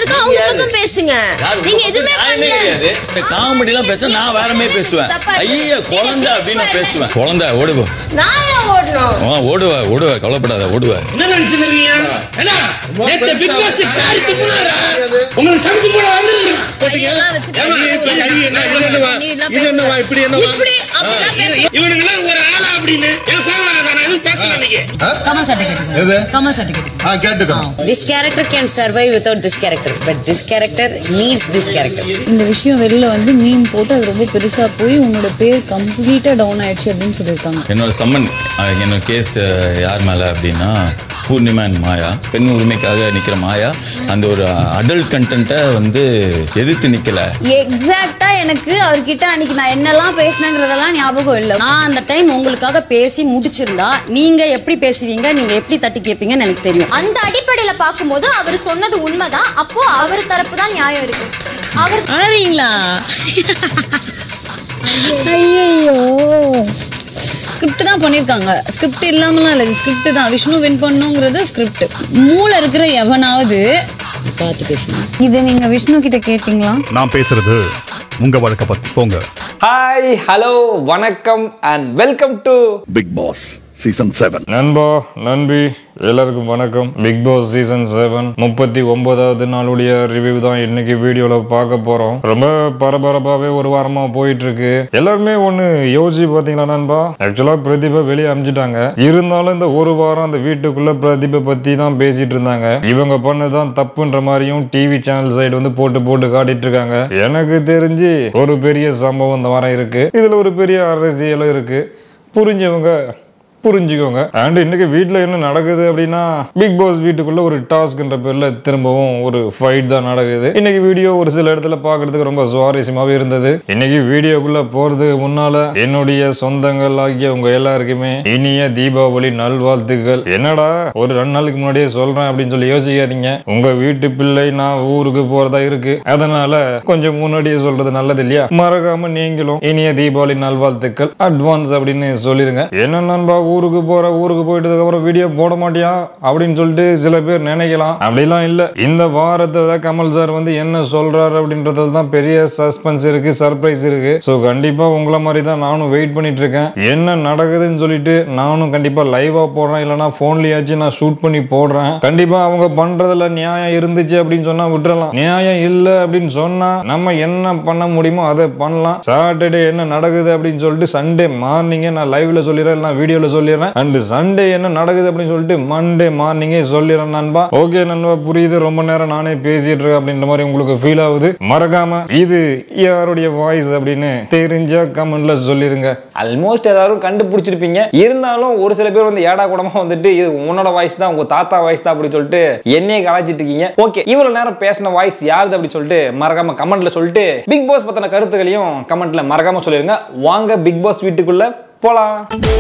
இருக்கோ அவங்க பக்கம் பேசுங்க நீங்க எதுவுமே பண்ணல காமெடி எல்லாம் பேச நான் வேற மாதிரி பேசுவேன் தப்பா இருக்கு. ஐய குழந்தை நீங்க அப்படின்னு நான் choose பேசுவேன் குழந்தை ஓடுவ நான் ஏன் ஓடணும் ஆ, ஓடுவ ஓடுவ கவலைப்படாத ஓடுவ என்ன நினைச்சிருக்கீங்க என்ன நேத்து பிக் பாஸ் காரிக்கு போனாரா உங்களுக்கு சமைச்சு போட வந்துருக்கீங்க கையெல்லாம் வச்சு ஏம்மா, இப்ப கை என்ன, இது என்னவா? இது என்னவா, இப்படி என்னவா? இப்படி அப்படிலாம் பேச இவனுங்கெல்லாம் ஒரு ஆளா அப்படின்னு எனக்கு கோவம் வராதா? நான் எதுவும் பேசல இன்னைக்கு கமல் சர்டிபிகேட் எது? கமல் சர்டிபிகேட் ஆ கேட்டுக்கிறோம் This character can survive without this character, but this character needs this character. இந்த விஷயம் வெளில வந்து மீம் போட்டு அது ரொம்ப பெருசா போய் உன்னோட பேர் கம்ப்ளீட்டா டவுன் ஆயிடுச்சு அப்படின்னு சொல்லியிருக்காங்க என்னோட சம்மன் அஹ், என்னோட கேஸ் யார் மேல அப்படின்னா பூர்ணிமா அண்ட் மாயா பெண் உரிமைக்காக நிக்கிற மாயா அந்த ஒரு அடல்ட் கண்டென்ட்டை வந்து எதிர்த்து நிக்கல எக்ஸாக்டா எனக்கு அவர்கிட்ட அன்னைக்கு நான் என்னெல்லாம் பேசினேங்கிறதெல்லாம் ஞாபகம் இல்லை நான் அந்த டைம் உங்களுக்காக பேசி முடிச்சிருந்தா நீங்க எப்படி பேசுவீங்க நீங்க எப்படி தட்டி கேட்பீங்கன்னு எனக்கு தெரியும் அந்த அடிப்படையில பார்க்கும்போது அவர் சொன்னது உண்மைதான் அப்போ அவர் தரப்பு தான் நியாயம் இருக்கு அவர் அழறீங்களா ஐயோ ஸ்கிரிப்ட் தான் பண்ணிருக்காங்க ஸ்கிரிப்ட் இல்லாமலாம் இல்லை ஸ்கிரிப்ட் தான் விஷ்ணு வின் பண்ணுங்கிறது ஸ்கிரிப்ட் மூளை இருக்கிற எவனாவது பார்த்து பேசுங்க இது நீங்க விஷ்ணு கிட்ட கேட்டீங்களா நான் பேசுறது உங்க வழக்க பத்தி போங்க ஹாய் ஹலோ வணக்கம் and welcome to Bigg Boss season seven நண்பா நண்பி எல்லாருக்கும் வணக்கம் பிக் பாஸ் சீசன் செவன் முப்பத்தி ஒன்பதாவது நாளுடைய ரிவ்யூ தான் இன்னைக்கு வீடியோல பார்க்க போறோம் ரொம்ப பரபரப்பாவே ஒரு வாரமா போயிட்டு இருக்கு எல்லாருமே ஒண்ணு யோசிச்சு பாத்தீங்களா நண்பா ஆக்சுவலா பிரதீபா வெளியே அமிச்சிட்டாங்க இருந்தாலும் இந்த ஒரு வாரம் அந்த வீட்டுக்குள்ள பிரதீபை பத்தி தான் பேசிட்டு இருந்தாங்க இவங்க பண்ணதான் தப்புன்ற மாதிரியும் டிவி சேனல் சைடு வந்து போட்டு போட்டு காட்டிட்டு இருக்காங்க எனக்கு தெரிஞ்சு ஒரு பெரிய சம்பவம் இந்த வாரம் இருக்கு இதுல ஒரு பெரிய அரசியலும் இருக்கு புரிஞ்சவங்க புரிஞ்சுக்கோங்க அண்ட் இன்னைக்கு வீட்டில் என்ன நடக்குது அப்படின்னா பிக் பாஸ் வீட்டுக்குள்ள ஒரு டாஸ்க்ன்ற பேர்ல திரும்பவும் ஒரு ஃபைட் தான் நடக்குது இன்னைக்கு வீடியோ ஒரு சில இடத்துல பார்க்கிறதுக்கு ரொம்ப சுவாரஸ்யமாவே இருந்தது இன்னைக்கு வீடியோக்குள்ள போறதுக்கு முன்னால என்னுடைய சொந்தங்கள் ஆகிய உங்க எல்லாருக்குமே இனிய தீபாவளி நல்வாழ்த்துக்கள் என்னடா ஒரு ரெண்டு நாளுக்கு முன்னாடியே சொல்றேன் அப்படின்னு சொல்லி யோசிக்காதீங்க உங்க வீட்டு பிள்ளை நான் ஊருக்கு போறதா இருக்கு அதனால கொஞ்சம் முன்னாடியே சொல்றது நல்லது இல்லையா மறக்காம நீங்களும் இனிய தீபாவளி நல்வாழ்த்துக்கள் அட்வான்ஸ் அப்படின்னு சொல்லிருங்க என்ன நண்பா ஊருக்கு போற ஊருக்கு போயிட்டதுக்கு அப்புறம் வீடியோ போட மாட்டியா அப்படின்னு சொல்லிட்டு சில பேர் நினைக்கலாம் அப்படிலாம் இல்ல இந்த வாரத்துல கமல் சார் வந்து என்ன சொல்றாரு அப்படின்றதுல தான் பெரிய சஸ்பென்ஸ் இருக்கு சர்ப்ரைஸ் இருக்கு ஸோ கண்டிப்பா உங்களை மாதிரி தான் நானும் வெயிட் பண்ணிட்டு இருக்கேன் என்ன நடக்குதுன்னு சொல்லிட்டு நானும் கண்டிப்பா லைவா போடுறேன் இல்லைன்னா போன்லயாச்சும் நான் ஷூட் பண்ணி போடுறேன் கண்டிப்பா அவங்க பண்றதுல நியாயம் இருந்துச்சு அப்படின்னு சொன்னா விட்டுறலாம் நியாயம் இல்ல அப்படின்னு சொன்னா நம்ம என்ன பண்ண முடியுமோ அதை பண்ணலாம் சாட்டர்டே என்ன நடக்குது அப்படின்னு சொல்லிட்டு சண்டே மார்னிங்கே நான் லைவ்ல சொல்லிடுறேன் இல்லை வீடியோல சொல்லிடுறேன் அண்ட் சண்டே என்ன நடக்குது அப்படின்னு சொல்லிட்டு மண்டே மார்னிங்கே சொல்லிடுறேன் நண்பா ஓகே நண்பா புரியுது ரொம்ப நேரம் நானே பேசிட்டு இருக்கேன் அப்படின்ற மாதிரி உங்களுக்கு ஃபீல் ஆகுது மறக்காம இது யாருடைய வாய்ஸ் அப்படின்னு தெரிஞ்சா கமெண்ட்ல சொல்லிருங்க ஆல்மோஸ்ட் எல்லாரும் கண்டுபிடிச்சிருப்பீங்க இருந்தாலும் ஒரு சில பேர் வந்து ஏடா கூடமா வந்துட்டு இது உன்னோட வாய்ஸ் தான் உங்க தாத்தா வாய்ஸ் தான் அப்படின்னு சொல்லிட்டு என்னையே கலாச்சிட்டு இருக்கீங்க ஓகே இவ்வளவு நேரம் பேசின வாய்ஸ் யாருது அப்படின்னு சொல்லிட்டு மறக்காம கமெண்ட்ல சொல்லிட்டு பிக் பாஸ் பத்தின கருத்துக்களையும் கமெண்ட்ல மறக்காம சொல்லிருங்க வாங்க பிக் பாஸ் வீட்டுக்குள்ள போலாம்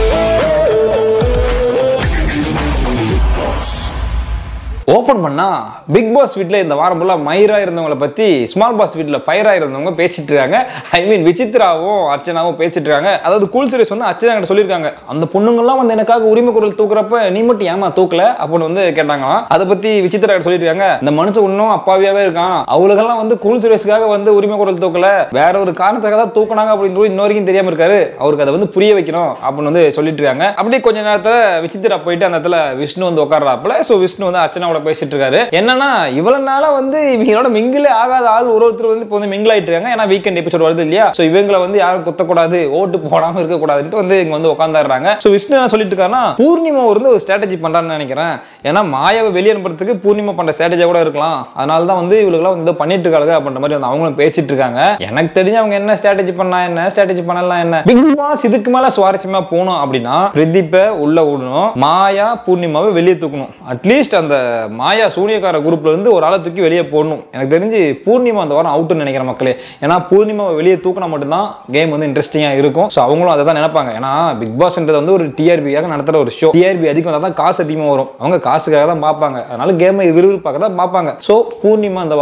ஓப்பன் பண்ணா பிக் பாஸ் வீட்டில் இந்த வாரம் ஃபுல்லாக மயிரா இருந்தவங்களை பற்றி ஸ்மால் பாஸ் வீட்டில் ஃபயரா இருந்தவங்க பேசிட்டு இருக்காங்க ஐ மீன் விசித்ராவும் அர்ச்சனாவும் பேசிட்டு இருக்காங்க அதாவது கூல் சுரேஷ் வந்து அர்ச்சனா கிட்ட சொல்லியிருக்காங்க அந்த பொண்ணுங்கள்லாம் வந்து எனக்காக உரிமை குரல் தூக்குறப்ப நீ மட்டும் ஏமா தூக்கல அப்படின்னு வந்து கேட்டாங்களாம் அதை பத்தி விசித்ரா கிட்ட சொல்லியிருக்காங்க இந்த மனுஷன் இன்னும் அப்பாவியாவே இருக்கான் அவளுக்கெல்லாம் வந்து கூல் சுரேஷுக்காக வந்து உரிமை குரல் தூக்கல வேற ஒரு காரணத்துக்காக தான் தூக்குனாங்க அப்படின்னு இன்ன வரைக்கும் தெரியாம இருக்காரு அவருக்கு அதை வந்து புரிய வைக்கணும் அப்படின்னு வந்து சொல்லிட்டு இருக்காங்க அப்படியே கொஞ்ச நேரத்துல விசித்ரா போயிட்டு அந்த இடத்துல விஷ்ணு வந்து உட்கார்றாப்புல ஸோ விஷ்ணு வந்து அர்ச்சனாவோட பேசிட்டு இருக்காரு என்னன்னா இவ்வளவு நாளா வந்து இவங்களோட மிங்கிலே ஆகாத ஆள் ஒரு ஒருத்தர் வந்து இப்போ வந்து மிங்கிள் ஆயிட்டு இருக்காங்க ஏன்னா வீக்கெண்ட் எபிசோட் வருது இல்லையா ஸோ இவங்களை வந்து யாரும் குத்தக்கூடாது ஓட்டு போடாம இருக்கக்கூடாதுன்ட்டு வந்து இங்க வந்து உட்காந்துடுறாங்க ஸோ விஷ்ணு என்ன சொல்லிட்டு இருக்காருன்னா பூர்ணிமா வந்து ஒரு ஸ்ட்ராட்டஜி பண்றான்னு நினைக்கிறேன் ஏன்னா மாயாவை வெளியே அனுப்புறதுக்கு பூர்ணிமா பண்ற ஸ்ட்ராட்டஜியா கூட இருக்கலாம் அதனால தான் வந்து இவங்களுக்குலாம் வந்து இதை பண்ணிட்டு இருக்காங்க அப்படின்ற மாதிரி வந்து அவங்களும் பேசிட்டு இருக்காங்க எனக்கு தெரிஞ்சு அவங்க என்ன ஸ்ட்ராட்டஜி பண்ணா என்ன ஸ்ட்ராட்டஜி பண்ணலாம் என்ன பிக் பாஸ் இதுக்கு மேல சுவாரஸ்யமா போகணும் அப்படின்னா பிரதீப்பை உள்ள விடணும் மாயா பூர்ணிமாவை வெளியே தூக்கணும் அட்லீஸ்ட் அந்த மாயா சூனியக்கார குரூப்ல இருந்து ஒரு ஆளை தூக்கி வெளியே போடணும் எனக்கு தெரிஞ்சு பூர்ணிமா அந்த வாரம் அவுட்டுன்னு நினைக்கிற மக்களே ஏன்னா பூர்ணிமாவை வெளியே தூக்கினா மட்டும்தான் கேம் வந்து இன்ட்ரெஸ்டிங்கா இருக்கும் ஸோ அவங்களும் அதை தான் நினைப்பாங்க ஏன்னா பிக் பாஸ்ன்றது வந்து ஒரு டிஆர்பியாக நடத்துற ஒரு ஷோ டிஆர்பி அதிகம் வந்தால் தான் காசு அதிகமாக வரும் அவங்க காசுக்காக தான் பார்ப்பாங்க அதனால கேமை விறுவிறுப்பாக தான் பார்ப்பாங்க ஸோ பூர்ணிமா இந்த வாரம்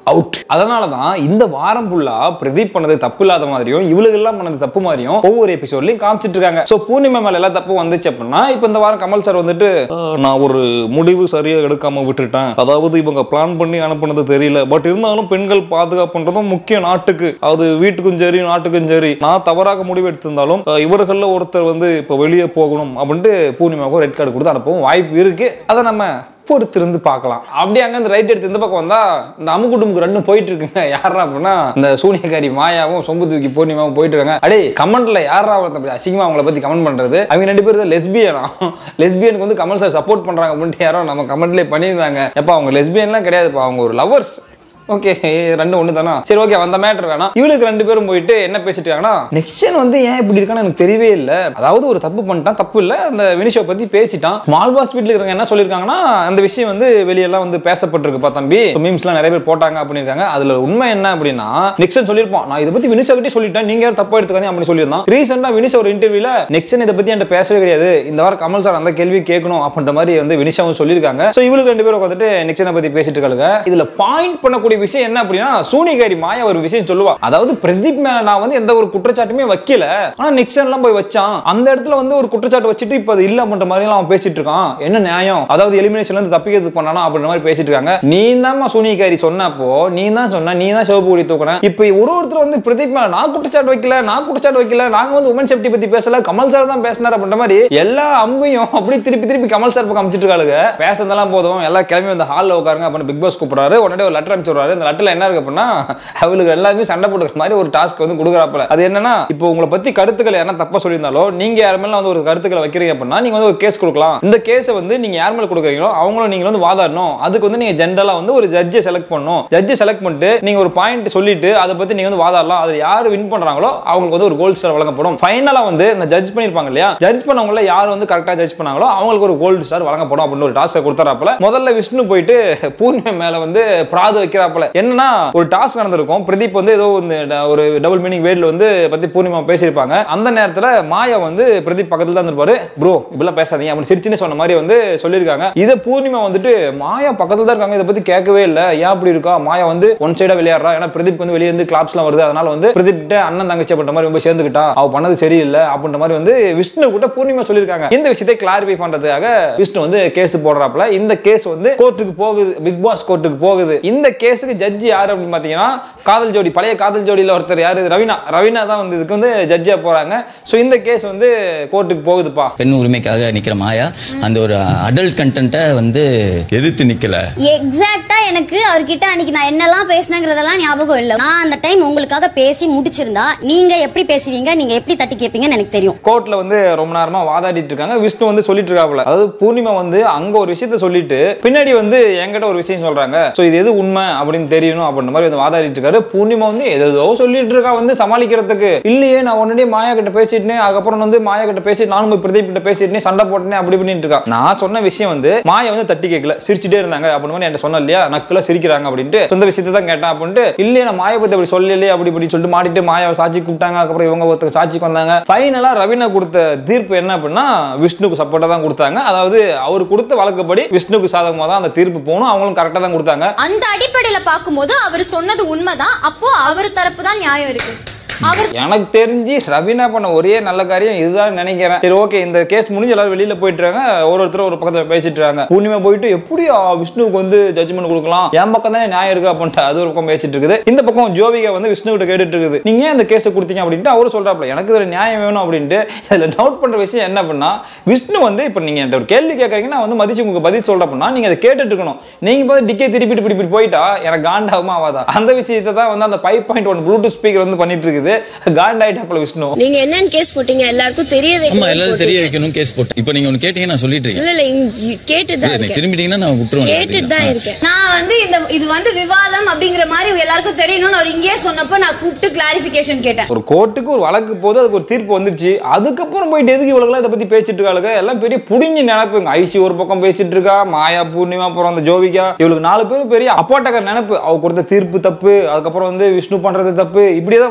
அவுட் அதனால தான் இந்த வாரம் ஃபுல்லா பிரதீப் பண்ணது தப்பு இல்லாத மாதிரியும் இவளுக்கு எல்லாம் பண்ணது தப்பு மாதிரியும் ஒவ்வொரு எபிசோட்லயும் காமிச்சிட்டு இருக்காங்க சோ பூர்ணிமா மேல எல்லாம் தப்பு வந்துச்சு அப்படின்னா இப்போ இந்த வாரம் கமல் சார் வந்துட்டு "அஹ், நான் ஒரு முடிவு சரியா எடுக்காம விட்டுட்டேன் அதாவது இவங்க பிளான் பண்ணி அனுப்புனது தெரியல பட் இருந்தாலும் பெண்கள் பாதுகாப்புன்றதும் முக்கியம் நாட்டுக்கு அது வீட்டுக்கும் சரி நாட்டுக்கும் சரி நான் தவறாக முடிவு எடுத்திருந்தாலும் அஹ், இவர்கள்ல ஒருத்தர் வந்து இப்போ வெளியே போகணும் அப்படின்ட்டு பூர்ணிமாவுக்கு ரெட் கார்டு கொடுத்து அனுப்பவும் வாய்ப்பு இருக்கு அதை நம்ம பொறுத்திருந்து பார்க்கலாம் அப்படியே அங்க இந்த ரைட் எடுத்து இந்த பக்கம் வந்தா இந்த அமுகுடுமுக்கு ரெண்டும் போயிட்டு இருக்குங்க யாரா அப்படின்னா இந்த சூனியக்காரி மாயாவும் சொம்பு தூக்கி பூர்ணிமாவும் போயிட்டு இருக்காங்க அடே கமெண்ட்ல யாரா ஒருத்தன் அப்படி அசிங்கமா அவங்கள பத்தி கமெண்ட் பண்றது அவங்க ரெண்டு பேரும் லெஸ்பியனா லெஸ்பியனுக்கு வந்து கமல் சார் சப்போர்ட் பண்றாங்க அப்படின்ட்டு யாரோ நம்ம கமெண்ட்லேயே பண்ணியிருந்தாங்க எப்ப அவங்க லெஸ்பியன்லாம் கிடையாதுப்பா அவங்க ஒரு லவர்ஸ் ஓகே ரெண்டு ஒன்று தானா சரி ஓகே அந்த மேட்டர் வேணாம் இவளுக்கு ரெண்டு பேரும் போயிட்டு என்ன பேசிட்டு இருக்காங்கன்னா நெக்ஸ்ட் வந்து ஏன் இப்படி இருக்கான்னு எனக்கு தெரியவே இல்லை அதாவது ஒரு தப்பு பண்ணிட்டான் தப்பு இல்லை அந்த வினிஷோ பத்தி பேசிட்டான் ஸ்மால் பாஸ் வீட்டில் இருக்கிறவங்க என்ன சொல்லியிருக்காங்கன்னா அந்த விஷயம் வந்து வெளியெல்லாம் வந்து பேசப்பட்டிருக்குப்பா தம்பி மீம்ஸ்லாம் நிறைய பேர் போட்டாங்க அப்படின்னுருக்காங்க அதுல உண்மை என்ன அப்படின்னா நெக்ஸ்ட் சொல்லியிருப்பான் நான் இதை பத்தி வினிஷோ கிட்டே சொல்லிட்டேன் நீங்க யாரும் தப்பா எடுத்துக்காதீங்க அப்படின்னு சொல்லியிருந்தான் ரீசெண்டா வினிஷ் ஒரு இன்டர்வியூல நெக்ஸ்ட் இதை பத்தி என்கிட்ட பேசவே கிடையாது இந்த வாரம் கமல் சார் அந்த கேள்வி கேட்கணும் அப்படின்ற மாதிரி வந்து வினிஷாவும் சொல்லியிருக்காங்க ஸோ இவளுக்கு ரெண்டு பேரும் உட்காந்துட்டு நெக்ஸ்ட் பத்தி பேசிட்டு இருக்காங்க இதுல பாயிண்ட் பண்ணக்கூடிய விஷயம் என்ன அப்படின்னா சூனிகாரி மாயா ஒரு விஷயம் சொல்லுவா அதாவது பிரதீப் மேல நான் வந்து எந்த ஒரு குற்றச்சாட்டுமே வைக்கல ஆனா நிக்சன்லாம் போய் வச்சான் அந்த இடத்துல வந்து ஒரு குற்றச்சாட்டு வச்சுட்டு இப்போ அது இல்ல அப்படின்ற மாதிரி எல்லாம் அவன் பேசிட்டு இருக்கான் என்ன நியாயம் அதாவது எலிமினேஷன்ல இருந்து தப்பிக்கிறது பண்ணானா அப்படின்ற மாதிரி பேசிட்டு இருக்காங்க நீ தான் சூனிகாரி சொன்னப்போ நீ தான் சொன்ன நீ தான் சிவப்பு கொடி தூக்குன இப்போ ஒரு ஒருத்தர் வந்து பிரதீப் மேல நான் குற்றச்சாட்டு வைக்கல நான் குற்றச்சாட்டு வைக்கல நாங்க வந்து உமன் சேஃப்டி பத்தி பேசல கமல் சார் தான் பேசினார் அப்படின்ற மாதிரி எல்லா அம்பையும் அப்படி திருப்பி திருப்பி கமல் சார் பக்கம் அமைச்சிட்டு இருக்காளுங்க பேசுறதெல்லாம் போதும் எல்லாம் கிளம்பி வந்து ஹாலில் உட்காருங்க அப்படின்னு பிக் பாஸ் கூப்பிடுறாரு உடனே ஒரு லெட்டர் அனுப்பிச்சு இந்த லெட்டர்ல என்ன இருக்கு அப்படின்னா அவளுக்கு எல்லாருமே சண்டை போட்டுக்கிற மாதிரி ஒரு டாஸ்க் வந்து கொடுக்குறாப்புல அது என்னன்னா இப்போ உங்களை பத்தி கருத்துக்கள் யாரா தப்பா சொல்லியிருந்தாலோ நீங்க யார் மேல வந்து ஒரு கருத்துக்களை வைக்கிறீங்க அப்படின்னா நீங்க வந்து ஒரு கேஸ் கொடுக்கலாம் இந்த கேஸை வந்து நீங்க யார் மேல கொடுக்குறீங்களோ அவங்களும் நீங்க வந்து வாதாடணும் அதுக்கு வந்து நீங்க ஜென்ரலா வந்து ஒரு ஜட்ஜை செலக்ட் பண்ணணும் ஜட்ஜை செலக்ட் பண்ணிட்டு நீங்க ஒரு பாயிண்ட் சொல்லிட்டு அதை பத்தி நீங்க வந்து வாதாடலாம் அது யார் வின் பண்றாங்களோ அவங்களுக்கு வந்து ஒரு கோல்டு ஸ்டார் வழங்கப்படும் ஃபைனலா வந்து இந்த ஜட்ஜ் பண்ணிருப்பாங்க இல்லையா ஜட்ஜ் பண்ணவங்கள யார் வந்து கரெக்டா ஜட்ஜ் பண்ணாங்களோ அவங்களுக்கு ஒரு கோல்டு ஸ்டார் வழங்கப்படும் அப்படின்னு ஒரு டாஸ்க் கொடுத்துறாப்புல முதல்ல விஷ்ணு போயிட்டு பூர்ணிமை மேல வந்து பிராது வைக்கிறாப்புல என்னன்னா ஒரு டாஸ்க் நடந்திருக்கும் பிரதீப் வந்து ஏதோ இந்த ட- ஒரு டபுள் மீனிங் வேர்ட்ல வந்து பத்தி பூர்ணிமா பேசியிருப்பாங்க அந்த நேரத்துல மாயா வந்து பிரதீப் பக்கத்துல தான் இருப்பாரு ப்ரோ இப்படிலாம் பேசாதீங்க அப்படின்னு சிரிச்சுன்னு சொன்ன மாதிரி வந்து சொல்லியிருக்காங்க இதை பூர்ணிமா வந்துட்டு மாயா பக்கத்துல தான் இருக்காங்க இதை பத்தி கேட்கவே இல்லை ஏன் அப்படி இருக்கா மாயா வந்து ஒன் சைடா விளையாடுறா ஏன்னா பிரதீப் வந்து வெளியே வந்து கிளாப்ஸ்லாம் வருது அதனால வந்து பிரதீப் கிட்ட அண்ணன் தங்கச்சி அப்படின்ற மாதிரி ரொம்ப சேர்ந்துக்கிட்டா அவ பண்ணது சரியில்லை அப்படின்ற மாதிரி வந்து விஷ்ணு கூட பூர்ணிமா சொல்லியிருக்காங்க இந்த விஷயத்தை கிளாரிஃபை பண்றதுக்காக விஷ்ணு வந்து கேஸ் போடுறாப்புல இந்த கேஸ் வந்து கோர்ட்டுக்கு போகுது பிக் பாஸ் கோர்ட்டுக்கு போகுது இந்த கேஸுக்கு ஜட்ஜி யாரு அப்படின்னு பாத்தீங்கன்னா காதல் ஜோடி பழைய காதல் ஜோடியில ஒருத்தர் யாரு ரவினா ரவினா தான் வந்து இதுக்கு வந்து ஜட்ஜா போறாங்க சோ இந்த கேஸ் வந்து கோர்ட்டுக்கு போகுதுப்பா பெண் உரிமைக்காக நிக்கிற மாயா அந்த ஒரு அடல்ட் கண்டென்ட்டை வந்து எதிர்த்து நிக்கல எக்ஸாக்ட்டா எனக்கு அவர்கிட்ட அன்னைக்கு நான் என்னெல்லாம் பேசினங்கிறதெல்லாம் ஞாபகம் இல்ல நான் அந்த டைம் உங்களுக்காக பேசி முடிச்சிருந்தா நீங்க எப்படி பேசுவீங்க நீங்க எப்படி தட்டி கேட்பீங்கன்னு எனக்கு தெரியும் கோர்ட்ல வந்து ரொம்ப நேரமா வாதாடிட்டு இருக்காங்க விஷ்ணு வந்து சொல்லிட்டு இருக்காப்புல அதாவது பூர்ணிமா வந்து அங்க ஒரு விஷயத்த சொல்லிட்டு பின்னாடி வந்து என்கிட்ட ஒரு விஷயம் சொல்றாங்க சோ இது எது உண்மை அப்படின்னு தெரியணும் அப்படின்ற மாதிரி வந்து வாதாடிட்டு இருக்காரு பூர்ணிமா வந்து ஏதோ சொல்லிட்டு இருக்கா வந்து சமாளிக்கிறதுக்கு இல்லையே நான் உடனே மாயா கிட்ட பேசிட்டேன் அதுக்கப்புறம் வந்து மாயா கிட்ட பேசி நானும் போய் பிரதீப் கிட்ட பேசிட்டேன் சண்டை போட்டேன் அப்படி பண்ணிட்டு இருக்கா நான் சொன்ன விஷயம் வந்து மாயா வந்து தட்டி கேட்கல சிரிச்சுட்டே இருந்தாங்க அப்படின்னு மாதிரி என்கிட்ட சொன்ன இல்லையா நக்கல சிரிக்கிறாங்க அப்படின்ட்டு இந்த விஷயத்தை தான் கேட்டேன் அப்படின்ட்டு இல்லையே நான் மாயா பத்தி அப்படி சொல்லலையே அப்படி இப்படி சொல்லிட்டு மாட்டிட்டு மாயாவை சாட்சி கூப்பிட்டாங்க அதுக்கப்புறம் இவங்க ஒருத்தர் சாட்சிக்கு வந்தாங்க ஃபைனலா ரவீனா கொடுத்த தீர்ப்பு என்ன அப்படின்னா விஷ்ணுக்கு சப்போர்ட்டா தான் கொடுத்தாங்க அதாவது அவர் கொடுத்த வழக்குப்படி விஷ்ணுக்கு சாதகமாக தான் அந்த தீர்ப்பு போகணும் அவங்களும் கரெக்டாக தான் கொடுத்தாங்க அந்த அடிப்படையில பார்க்கும்போது அவர் சொன்னது உண்மைதான் அப்போ அவர் தரப்பு தான் நியாயம் இருக்கு அவர் எனக்கு தெரிஞ்சு ரவீனா பண்ண ஒரே நல்ல காரியம் இதுதான் நினைக்கிறேன் சரி ஓகே இந்த கேஸ் முடிஞ்சு எல்லாரும் வெளியில போயிட்டு இருக்காங்க ஒரு ஒருத்தர் ஒரு பக்கத்துல பேசிட்டு இருக்காங்க பூர்ணிமா போயிட்டு எப்படி ஆ, விஷ்ணுவுக்கு வந்து ஜட்ஜ்மெண்ட் கொடுக்கலாம் என் பக்கம் தானே நியாயம் இருக்கு அப்படின்ட்டு அது ஒரு பக்கம் பேசிட்டு இருக்குது இந்த பக்கம் ஜோவிகா வந்து விஷ்ணு கிட்ட கேட்டுட்டு இருக்குது நீங்க ஏன் இந்த கேஸை கொடுத்தீங்க அப்படின்ட்டு அவரு சொல்றாப்ல எனக்கு இதுல நியாயம் வேணும் அப்படின்ட்டு இதுல நோட் பண்ற விஷயம் என்ன பண்ணா விஷ்ணு வந்து இப்ப நீங்க என்கிட்ட ஒரு கேள்வி கேட்கறீங்கன்னா வந்து மதிச்சு உங்களுக்கு பதில் சொல்ற அப்படின்னா நீங்க அதை கேட்டுட்டு இருக்கணும் நீங்க பார்த்து டிக்கே திருப்பிட்டு இப்படி இப்படி போயிட்டா எனக்கு காண்டாகுமா ஆகாதா அந்த விஷயத்தை தான் வந்து அந்த five point one Bluetooth speaker வந்து பண்ணிட்டு இருக்குது காண்டாயிட்டாப்ல விஷ்ணு நீங்க என்னன்னு கேஸ் போட்டீங்க எல்லாருக்கும் தெரிய ஆமா வைக்கணும் எல்லாரும் தெரிய போட்டீங்க. வைக்கணும் கேஸ் போட்டேன் இப்போ நீங்க ஒன்னு கேட்டீங்க நான் சொல்லிட்டு இருக்கேன் இல்ல இல்ல இங்க- கேட்டுட்டு இல்ல, தான் நீங்க இருக்கேன் திரும்பிட்டீங்கன்னா நான் விட்டுருவேன் கேட்டுட்டு தான் எல்லாத்தையும். இருக்கேன் நான் வந்து இந்த இது வந்து விவாதம் அப்படிங்கிற மாதிரி எல்லாருக்கும் தெரியணும்னு அவர் இங்கேயே சொன்னப்போ நான் கூப்பிட்டு கிளாரிபிகேஷன் கேட்டேன் ஒரு கோர்ட்டுக்கு ஒரு வழக்கு போது அதுக்கு ஒரு தீர்ப்பு வந்துருச்சு அதுக்கப்புறம் போயிட்டு எதுக்கு இவளுக்கு இதை பத்தி பேசிட்டு இருக்காளுங்க எல்லாம் பெரிய புடிஞ்சு நினைப்புங்க ஐசி ஒரு பக்கம் பேசிட்டு இருக்கா மாயா பூர்ணிமா அப்புறம் அந்த ஜோவிகா இவளுக்கு நாலு பேர் பெரிய அப்பாட்டக்கர் நினைப்பு அவ கொடுத்த தீர்ப்பு தப்பு அதுக்கப்புறம் வந்து விஷ்ணு பண்றது தப்பு இப்படியே தான் வாக்குவாதம் பண்ணிட்டு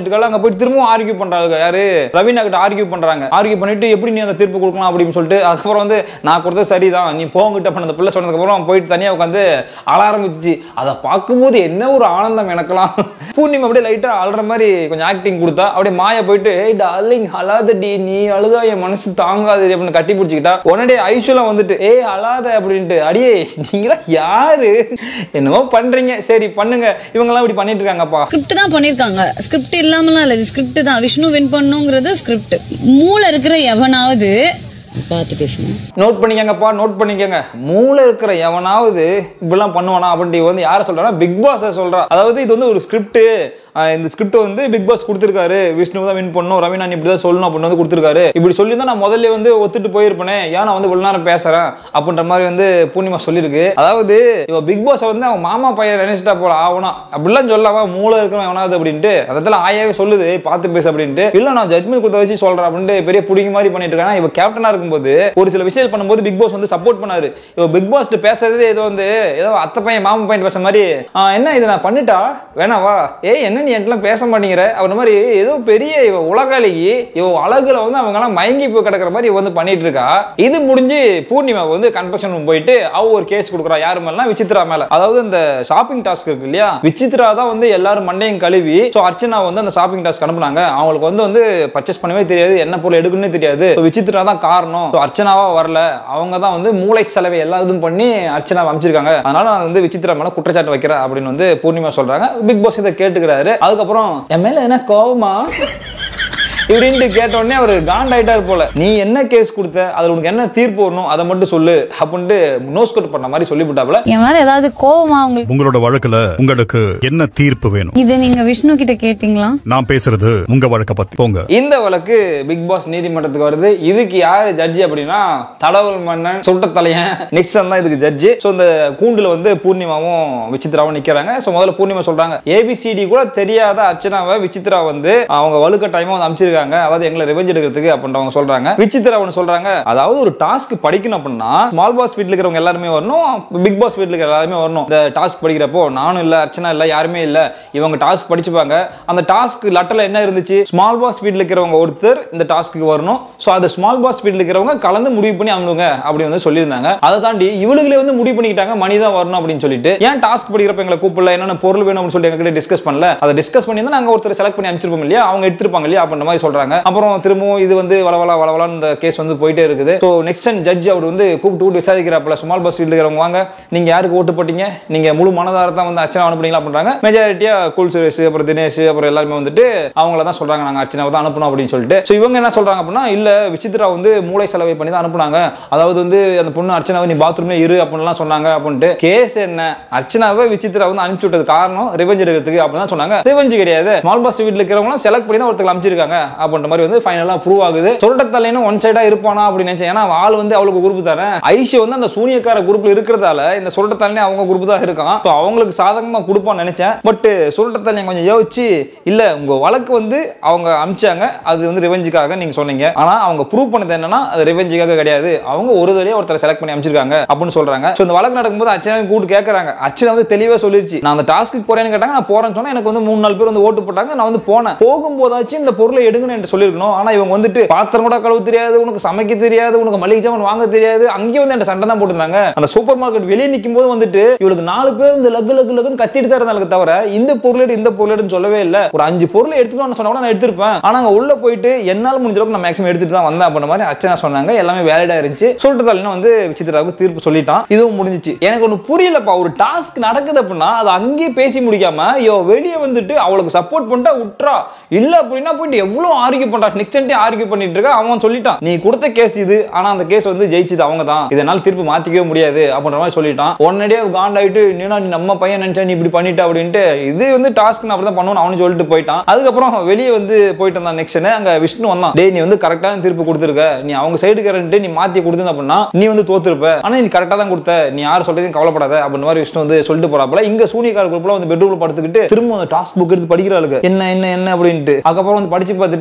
இருக்காள் அங்க போயிட்டு திரும்பவும் ஆர்கியூ பண்றாங்க யாரு ரவீனா கிட்ட ஆர்கியூ பண்றாங்க ஆர்கியூ பண்ணிட்டு எப்படி நீ அந்த தீர்ப்பு கொடுக்கலாம் அப்படின்னு சொல்லிட்டு அதுக்கப்புறம் வந்து நான் கொடுத்தது சரிதான் நீ போங்கிட்ட பண்ண அந்த பிள்ளை சொன்னதுக்கு அப்புறம் போயிட்டு தனியா உட்காந்து அழ ஆரம்பிச்சிச்சு அதை பார்க்கும்போது என்ன ஒரு ஆனந்தம் எனக்கெல்லாம் பூர்ணிமா அப்படியே லைட்டா அழுற மாதிரி கொஞ்சம் ஆக்டிங் கொடுத்தா அப்படியே மாயா போயிட்டு ஏய் டார்லிங் அழாதடி நீ அழுதா என் மனசு தாங்காது அப்படின்னு கட்டி பிடிச்சிக்கிட்டா உடனே ஐஷுலாம் வந்துட்டு ஏய் அழாத அப்படின்ட்டு அடியே நீங்களா யாரு என்னமோ பண்றீங்க சரி பண்ணுங்க இவங்கெல்லாம் இப்படி பண்ணிட்டு இருக்காங்கப்பா ஸ்கிரிப்ட் தான் பண்ணிருக்காங்க ஸ்கிரிப்ட் இல்லாமலாம் இல்ல இது ஸ்கிரிப்ட் தான் விஷ்ணு வின் பண்ணுங்கிறது ஸ்கிரிப்ட் மூளை இருக்கிற எவனாவது பார்த்து பேசுங்க நோட் பண்ணிக்கங்கப்பா நோட் பண்ணிக்கங்க மூளை இருக்கிற எவனாவது இப்படிலாம் பண்ணுவானா அப்படின்ட்டு இவன் வந்து யாரை சொல்றானா பிக் பாஸ் சொல்றா அதாவது இது வந்து ஒரு ஸ்கிரிப்ட் இந்த ஸ்கிரிப்ட் வந்து பிக் பாஸ் கொடுத்துருக்காரு விஷ்ணு தான் வின் பண்ணும் ரவினா நீ இப்படி தான் சொல்லணும் அப்படின்னு வந்து கொடுத்துருக்காரு இப்படி சொல்லி தான் நான் முதல்ல வந்து ஒத்துட்டு போயிருப்பேனே ஏன் நான் வந்து இவ்வளவு நேரம் பேசுறேன் அப்படின்ற மாதிரி வந்து பூர்ணிமா சொல்லியிருக்கு அதாவது இவ பிக் பாஸ் வந்து அவன் மாமா பையன் நினைச்சிட்டா போல ஆகணும் அப்படிலாம் சொல்லாம மூளை இருக்கிறவன் எவனாவது அப்படின்ட்டு அதத்துல ஆயாவே சொல்லுது "ஏய், பார்த்து பேசு அப்படின்ட்டு இல்ல நான் ஜட்மெண்ட் கொடுத்த வச்சு சொல்றேன் அப்படின்ட்டு பெரிய புடிங்க மாதிரி பண்ணிட்டு இருக்காங்க இவ கேப்டனா இருக்கும்போது ஒரு சில விஷயம் பண்ணும்போது பிக் பாஸ் வந்து சப்போர்ட் பண்ணாரு இவ பிக் பாஸ் பேசுறது ஏதோ வந்து ஏதோ அத்தை பையன் மாமா பையன் பேசுற மாதிரி "ஆ, என்ன இதை நான் பண்ணிட்டா வேணாவா ஏய் என்ன நீ என்கிட்ட பேச மாட்டேங்கிற அவர் மாதிரி ஏதோ பெரிய இவ உலகாளிகி இவ அழகுல வந்து அவங்க எல்லாம் மயங்கி போய் கிடக்குற மாதிரி இவ வந்து பண்ணிட்டு இருக்கா இது முடிஞ்சு பூர்ணிமா வந்து கன்ஃபெக்ஷன் ரூம் போயிட்டு அவ ஒரு கேஸ் கொடுக்குறா யாரு மேலாம் விசித்ரா மேல அதாவது இந்த ஷாப்பிங் டாஸ்க் இருக்கு இல்லையா விசித்ரா தான் வந்து எல்லாரும் மண்டையும் கழுவி ஸோ அர்ச்சனா வந்து அந்த ஷாப்பிங் டாஸ்க் அனுப்புனாங்க அவங்களுக்கு வந்து வந்து பர்ச்சேஸ் பண்ணவே தெரியாது என்ன பொருள் எடுக்கணும்னு தெரியாது So, விசித்ரா தான் காரணம் So, அர்ச்சனாவா வரல அவங்க தான் வந்து மூளை செலவை எல்லா இதுவும் பண்ணி அர்ச்சனா அமைச்சிருக்காங்க அதனால நான் வந்து விசித்ரா மேல குற்றச்சாட்டு வைக்கிறேன் அப்படின்னு வந்து பூர்ணிமா சொல்றாங்க பிக் பாஸ் இதை கேட்டுக்கிறாரு அதுக்கப்புறம் என் மேல என்ன கோவமா இப்படின்ட்டு கேட்ட உடனே அவர் காண்டாயிட்டார் போல நீ என்ன கேஸ் கொடுத்த அதுல உனக்கு என்ன தீர்ப்பு வரணும் அதை மட்டும் சொல்லு அப்படின்ட்டு நோஸ் கட் பண்ண மாதிரி சொல்லிவிட்டாப்ல என் மேல ஏதாவது கோவமா உங்களுக்கு உங்களோட வழக்குல உங்களுக்கு என்ன தீர்ப்பு வேணும் இது நீங்க விஷ்ணு கிட்ட கேட்டீங்களா நான் பேசுறது உங்க வழக்க பத்தி போங்க இந்த வழக்கு பிக் பாஸ் நீதிமன்றத்துக்கு வருது இதுக்கு யாரு ஜட்ஜி அப்படின்னா தடவல் மன்னன் சுட்ட தலையன் நிக்சன் தான் இதுக்கு ஜட்ஜி ஸோ இந்த கூண்டுல வந்து பூர்ணிமாவும் விசித்ராவும் நிக்கிறாங்க ஸோ முதல்ல பூர்ணிமா சொல்றாங்க ஏபிசிடி கூட தெரியாத அர்ச்சனாவை விசித்ரா வந்து அவங்க வலுக்கட்டாயமா வந்து அமைச்சிருக்காங்க அதாவது எங்களை ரெவெஞ்ச் எடுக்கிறதுக்கு அப்படின்றவங்க சொல்றாங்க விசித்ரா ஒன்று சொல்றாங்க அதாவது ஒரு டாஸ்க் படிக்கணும் அப்படின்னா ஸ்மால் பாஸ் வீட்டில் இருக்கிறவங்க எல்லாருமே வரணும் பிக் பாஸ் வீட்டில் இருக்கிற எல்லாருமே வரணும் இந்த டாஸ்க் படிக்கிறப்போ நானும் இல்ல அர்ச்சனா இல்ல யாருமே இல்ல இவங்க டாஸ்க் படிச்சுப்பாங்க அந்த டாஸ்க் லெட்டர்ல என்ன இருந்துச்சு ஸ்மால் பாஸ் வீட்டில் இருக்கிறவங்க ஒருத்தர் இந்த டாஸ்க்கு வரணும் ஸோ அது ஸ்மால் பாஸ் வீட்டில் இருக்கிறவங்க கலந்து முடிவு பண்ணி அனுப்புங்க அப்படி வந்து சொல்லியிருந்தாங்க அதை தாண்டி இவளுகளே வந்து முடிவு பண்ணிக்கிட்டாங்க மணி தான் வரணும் அப்படின்னு சொல்லிட்டு ஏன் டாஸ்க் படிக்கிறப்ப எங்களை கூப்பிடல என்னென்ன பொருள் வேணும் அப்படின்னு சொல்லி எங்ககிட்ட டிஸ்கஸ் பண்ணல அதை டிஸ்கஸ் பண்ணி நாங்க ஒருத்தர் செலக்ட் பண்ணி அமைச்சிருப்போம் இல்லையா அவங்க எடுத்திருப்பாங்க இல்லையா அப்படின்ற மாதிரி சொல்றாங்க அப்புறம் திரும்பவும் இது வந்து வளவலா வளவலான்னு இந்த கேஸ் வந்து போயிட்டே இருக்குது ஸோ நெக்ஸ்ட் ஜட்ஜ் அவர் வந்து கூப்பிட்டு கூப்பிட்டு விசாரிக்கிறாப்புல ஸ்மால் பஸ் வீட்டில் இருக்கிறவங்க வாங்க நீங்க யாருக்கு ஓட்டு போட்டீங்க நீங்க முழு மனதார தான் வந்து அர்ச்சனா அனுப்புனீங்களா பண்றாங்க மெஜாரிட்டியா குல் சுரேஷ் அப்புறம் தினேஷ் அப்புறம் எல்லாருமே வந்துட்டு அவங்கள தான் சொல்றாங்க நாங்க அர்ச்சனாவை தான் அனுப்பணும் அப்படின்னு சொல்லிட்டு ஸோ இவங்க என்ன சொல்றாங்க அப்படின்னா இல்ல விசித்ரா வந்து மூளை செலவை பண்ணி தான் அனுப்புனாங்க அதாவது வந்து அந்த பொண்ணு அர்ச்சனாவை நீ பாத்ரூம்ல இரு அப்படின்லாம் சொன்னாங்க அப்படின்ட்டு கேஸ் என்ன அர்ச்சனாவை விசித்ரா வந்து அனுப்பிச்சு விட்டது காரணம் ரிவெஞ்ச் எடுக்கிறதுக்கு அப்படின்னு தான் சொன்னாங்க ரிவெஞ்ச் கிடையாது ஸ்மால் பாஸ் வீட்டில் இருக்கிறவங்களும் செலக்ட் பண்ணி தான் ஒருத்தர் அமைச்சிருக்காங்க அப்படின்ற மாதிரி வந்து ஃபைனலாக ப்ரூவ் ஆகுது சுரட்டத்தலைன்னு ஒன் சைடா இருப்பானா அப்படின்னு நினைச்சேன் ஏன்னா அவன் ஆள் வந்து அவளுக்கு குரூப் தானே ஐஷு வந்து அந்த சூனியக்கார குரூப்ல இருக்கிறதால இந்த சுரட்டத்தலை அவங்க குரூப் தான் இருக்கான் ஸோ அவங்களுக்கு சாதகமா கொடுப்பான்னு நினைச்சேன் பட் சுரட்டத்தலை கொஞ்சம் யோசிச்சு இல்ல உங்க வழக்கு வந்து அவங்க அமிச்சாங்க அது வந்து ரிவெஞ்சுக்காக நீங்க சொன்னீங்க ஆனா அவங்க ப்ரூவ் பண்ணது என்னன்னா அது ரிவெஞ்சுக்காக கிடையாது அவங்க ஒரு தடவையே ஒருத்தரை செலக்ட் பண்ணி அமைச்சிருக்காங்க அப்படின்னு சொல்றாங்க ஸோ இந்த வழக்கு நடக்கும்போது அர்ச்சனாவை கூப்பிட்டு கேட்கறாங்க அர்ச்சனா வந்து தெளிவா சொல்லிருச்சு நான் அந்த டாஸ்க்கு போறேன்னு கேட்டாங்க நான் போறேன்னு சொன்னா எனக்கு வந்து மூணு நாலு பேர் வந்து ஓட்டு போட்டாங்க நான் வந்து போனேன் போகும்போதாச்சும் இந்த பொருளை எடுங்கன்னு என்று சொல்லியிருக்கணும் ஆனா இவங்க வந்துட்டு பாத்திரம் கூட கழுவு தெரியாது உனக்கு சமைக்க தெரியாது உனக்கு மளிகை ஜாமான் வாங்க தெரியாது அங்கேயே வந்து என்கிட்ட சண்டை தான் போட்டிருந்தாங்க அந்த சூப்பர் மார்க்கெட் வெளியே நிற்கும் போது வந்துட்டு இவளுக்கு நாலு பேர் இந்த லகு லகு லகுன்னு கத்திட்டு தான் இருந்தாங்க தவிர இந்த பொருள் எடு, இந்த பொருள் எடுன்னு சொல்லவே இல்லை ஒரு அஞ்சு பொருளை எடுத்துட்டு சொன்னா கூட நான் எடுத்திருப்பேன் ஆனா அங்க உள்ள போயிட்டு என்னால முடிஞ்ச அளவுக்கு நான் மேக்ஸிமம் எடுத்துட்டு தான் வந்தேன் அப்படின்ற மாதிரி அர்ச்சனா சொன்னாங்க எல்லாமே வேலிடா இருந்துச்சு சொல்லிட்டு தலைன்னு வந்து விசித்ராவுக்கு தீர்ப்பு சொல்லிட்டான் இதுவும் முடிஞ்சிச்சு எனக்கு ஒன்று புரியலப்பா ஒரு டாஸ்க் நடக்குது அப்படின்னா அதை அங்கேயே பேசி முடிக்காம ஐயோ வெளியே வந்துட்டு அவளுக்கு சப்போர்ட் பண்ணிட்டா விட்றா இல்ல அப்படின்னா போயிட்டு எவ்வளவு ஆர்கியூ பண்றா நெக்ஸ்டே ஆர்கியூ பண்ணிட்டு இருக்கா அவன் சொல்லிட்டான் நீ கொடுத்த கேஸ் இது ஆனா அந்த கேஸ் வந்து ஜெயிச்சது அவங்க தான் இதனால தீர்ப்பு மாத்திக்கவே முடியாது அப்படின்ற மாதிரி சொல்லிட்டான் உடனடியே காண்டாயிட்டு நீனா நீ நம்ம பையன் நினைச்சா நீ இப்படி பண்ணிட்ட அப்படின்ட்டு இது வந்து டாஸ்க் நான் அப்படி தான் பண்ணுவேன் அவனு சொல்லிட்டு போயிட்டான் அதுக்கப்புறம் வெளியே வந்து போயிட்டு வந்தான் நெக்ஸ்ட் அங்க விஷ்ணு வந்தான் டேய் நீ வந்து கரெக்டான தீர்ப்பு கொடுத்துருக்க நீ அவங்க சைடு கரண்ட் நீ மாத்தி கொடுத்து அப்படின்னா நீ வந்து தோத்துருப்ப ஆனா நீ கரெக்டா தான் கொடுத்த நீ யார் சொல்றதையும் கவலைப்படாத அப்படின்ற மாதிரி விஷ்ணு வந்து சொல்லிட்டு போறாப்புல இங்க சூனியக்கார குரூப்ல வந்து பெட்ரூம்ல படுத்துக்கிட்டு திரும்ப அந்த டாஸ்க் புக் எடுத்து படிக்கிறாளுங்க என்ன என்ன என்ன அப்படின்ட்டு அதுக்கப்புறம் வந்து படிச்சு பார்த்துட்டு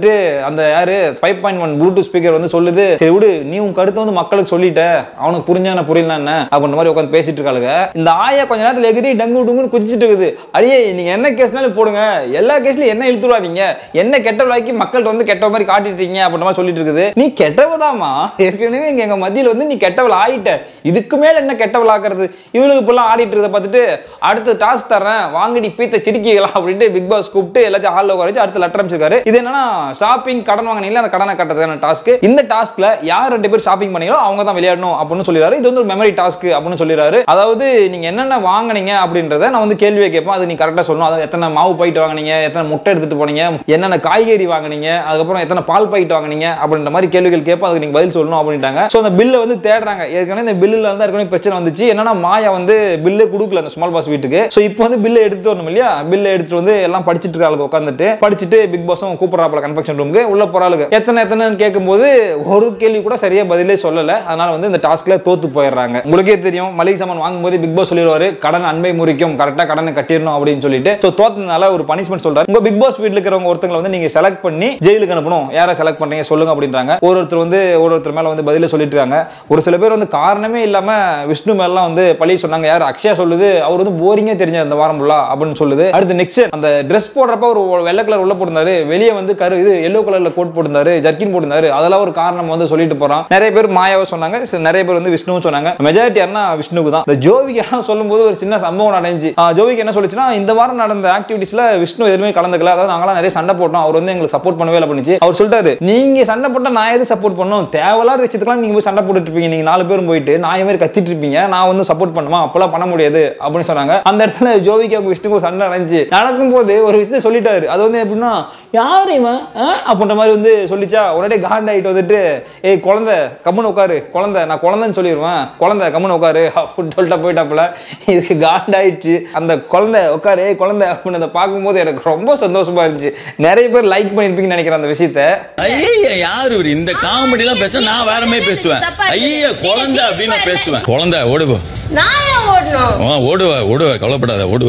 வந்துட்டு அந்த யாரு five point one Bluetooth speaker வந்து சொல்லுது சரி விடு நீ உன் கருத்தை வந்து மக்களுக்கு சொல்லிட்ட அவனுக்கு புரிஞ்சா என்ன புரியல என்ன அப்படின்ற மாதிரி உட்காந்து பேசிட்டு இருக்காளுங்க இந்த ஆயா கொஞ்ச நேரத்துல எகிரி டங்கு டுங்குன்னு குதிச்சிட்டு இருக்குது அடியே நீங்க என்ன கேஸ்னாலும் போடுங்க எல்லா கேஸ்லயும் என்ன இழுத்துடாதீங்க என்ன கெட்ட விளாக்கி மக்கள்கிட்ட வந்து கெட்ட மாதிரி காட்டிட்டீங்க அப்படின்ற மாதிரி சொல்லிட்டு இருக்குது நீ கெட்டவதாமா ஏற்கனவே இங்க எங்க மத்தியில வந்து நீ கெட்டவள் ஆயிட்ட இதுக்கு மேல என்ன கெட்டவள் ஆக்குறது இவளுக்கு இப்பெல்லாம் ஆடிட்டு இருக்கிறத பார்த்துட்டு அடுத்து டாஸ்க் தரேன் வாங்கடி பீத்த சிரிக்கிகளா அப்படின்ட்டு பிக் பாஸ் கூப்பிட்டு எல்லாத்தையும் ஹாலில் உட்கார வச்சு அடுத்து லெட்டர் அமைச்சிருக்காரு இது என்னன்னா ஷாப்பிங் கடன் வாங்கினீங்களா அந்த கடனை கட்டுறதுக்கான டாஸ்க் இந்த டாஸ்க்ல யார் ரெண்டு பேர் ஷாப்பிங் பண்ணீங்களோ அவங்க தான் விளையாடணும் அப்படின்னு சொல்லிடுறாரு இது வந்து ஒரு மெமரி டாஸ்க் அப்படின்னு சொல்லிடுறாரு அதாவது நீங்க என்னென்ன வாங்குனீங்க அப்படின்றத நான் வந்து கேள்வியை கேட்பேன் அது நீ கரெக்டாக சொல்லணும் அதாவது எத்தனை மாவு பாக்கெட் வாங்குனீங்க எத்தனை முட்டை எடுத்துட்டு போனீங்க என்னென்ன காய்கறி வாங்குனீங்க அதுக்கப்புறம் எத்தனை பால் பாக்கெட் வாங்குனீங்க அப்படின்ற மாதிரி கேள்விகள் கேட்போம் அதுக்கு நீங்க பதில் சொல்லணும் அப்படின்ட்டாங்க ஸோ அந்த பில்லை வந்து தேடுறாங்க ஏற்கனவே இந்த பில்லில் வந்து ஏற்கனவே பிரச்சனை வந்துச்சு என்னன்னா மாயா வந்து பில்லே கொடுக்கல அந்த ஸ்மால் பாஸ் வீட்டுக்கு ஸோ இப்போ வந்து பில்லை எடுத்துட்டு வரணும் இல்லையா பில்லை எடுத்துட்டு வந்து எல்லாம் படிச்சிட்டு இருக்காளுங்க உட்காந்துட்டு படிச்சுட்டு பிக் பாஸும் கூப்பிட்றாப்புல கன்ஃபெக்ஷன் ரூமுக்கு உள்ள போறாளுங்க எத்தனை எத்தனைன்னு கேட்கும்போது ஒரு கேள்வி கூட சரியா பதிலே சொல்லல அதனால வந்து இந்த டாஸ்க்ல தோத்து போயிடுறாங்க உங்களுக்கே தெரியும் மளிகை சாமான் வாங்கும்போது பிக் பாஸ் சொல்லிடுவாரு கடன் அன்பை முறிக்கும் கரெக்டா கடனை கட்டிடணும் அப்படின்னு சொல்லிட்டு ஸோ தோத்ததுனால ஒரு பனிஷ்மெண்ட் சொல்றாரு உங்க பிக் பாஸ் வீட்டில் இருக்கிறவங்க ஒருத்தங்களை வந்து நீங்க செலக்ட் பண்ணி ஜெயிலுக்கு அனுப்பணும் யாரை செலக்ட் பண்றீங்க சொல்லுங்க அப்படின்றாங்க ஒரு ஒருத்தர் வந்து ஒரு ஒருத்தர் மேல வந்து பதில சொல்லிட்டு இருக்காங்க ஒரு சில பேர் வந்து காரணமே இல்லாம விஷ்ணு மேலாம் வந்து பழி சொன்னாங்க யார் அக்ஷயா சொல்லுது அவர் வந்து போரிங்கே தெரிஞ்ச அந்த வாரம் ஃபுல்லா அப்படின்னு சொல்லுது அடுத்து நெக்ஸ்ட் அந்த ட்ரெஸ் போடுறப்ப ஒரு வெள்ளை கலர் உள்ள போட்டிருந்தாரு வெளியே வந்து கரு இது எல்லோ கலர்ல கோட் போட்டிருந்தாரு ஜர்க்கின் போட்டிருந்தாரு அதெல்லாம் ஒரு காரணம் வந்து சொல்லிட்டு போறான் நிறைய பேர் மாயாவை சொன்னாங்க சரி, நிறைய பேர் வந்து விஷ்ணுவும் சொன்னாங்க மெஜாரிட்டி யாருன்னா விஷ்ணுக்கு தான் இந்த ஜோவிக்கு சொல்லும்போது ஒரு சின்ன சம்பவம் நடந்துச்சு ஆஹ் ஜோவிக்கு என்ன சொல்லுச்சுன்னா இந்த வாரம் நடந்த ஆக்டிவிட்டிஸ்ல விஷ்ணு எதுவுமே கலந்துக்கல அதாவது நாங்களாம் நிறைய சண்டை போட்டோம் அவர் வந்து எங்களுக்கு சப்போர்ட் பண்ணவே இல்லை பண்ணிச்சு அவர் சொல்லிட்டாரு நீங்க சண்டை போட்டா நான் எது சப்போர்ட் பண்ணும் தேவையில்லாத விஷயத்துக்குலாம் நீங்க போய் சண்டை போட்டுட்டு இருப்பீங்க நீங்க நாலு பேரும் போயிட்டு நான் மாதிரி கத்திட்டு இருப்பீங்க நான் வந்து சப்போர்ட் பண்ணுமா அப்பெல்லாம் பண்ண முடியாது அப்படின்னு சொன்னாங்க அந்த இடத்துல ஜோவிக்கு விஷ்ணுக்கு ஒரு சண்டை நடந்துச்சு நடக்கும்போது ஒரு விஷயத்தை சொல்லிட்டாரு அது வந்து எப்படின்னா யார் இவன் ஆ? அப்படின்ற மாதிரி வந்து சொல்லிச்சா உடனே காண்ட் ஆயிட்டு வந்துட்டு ஏய் குழந்தை கம்முன்னு உட்காரு குழந்தை நான் குழந்தைன்னு சொல்லிடுவேன் குழந்தை கம்முன்னு உட்காரு அப்படின்னு சொல்லிட்டு போயிட்டாப்புல இதுக்கு காண்ட் ஆயிடுச்சு அந்த குழந்தை உட்காரு ஏய் குழந்தை அப்படின்னு அதை பார்க்கும்போது எனக்கு ரொம்ப சந்தோஷமா இருந்துச்சு நிறைய பேர் லைக் பண்ணிருப்பீங்கன்னு நினைக்கிறேன் அந்த விஷயத்த ஐயா யாரு இவரு இந்த காமெடி எல்லாம் பேச நான் வேற மாதிரி பேசுவேன் ஐயா குழந்தை அப்படின்னு நான் பேசுவேன் குழந்தை ஓடுவ நான் ஏன் ஓடணும் ஓடுவ ஓடுவ கவலைப்படாத ஓடுவ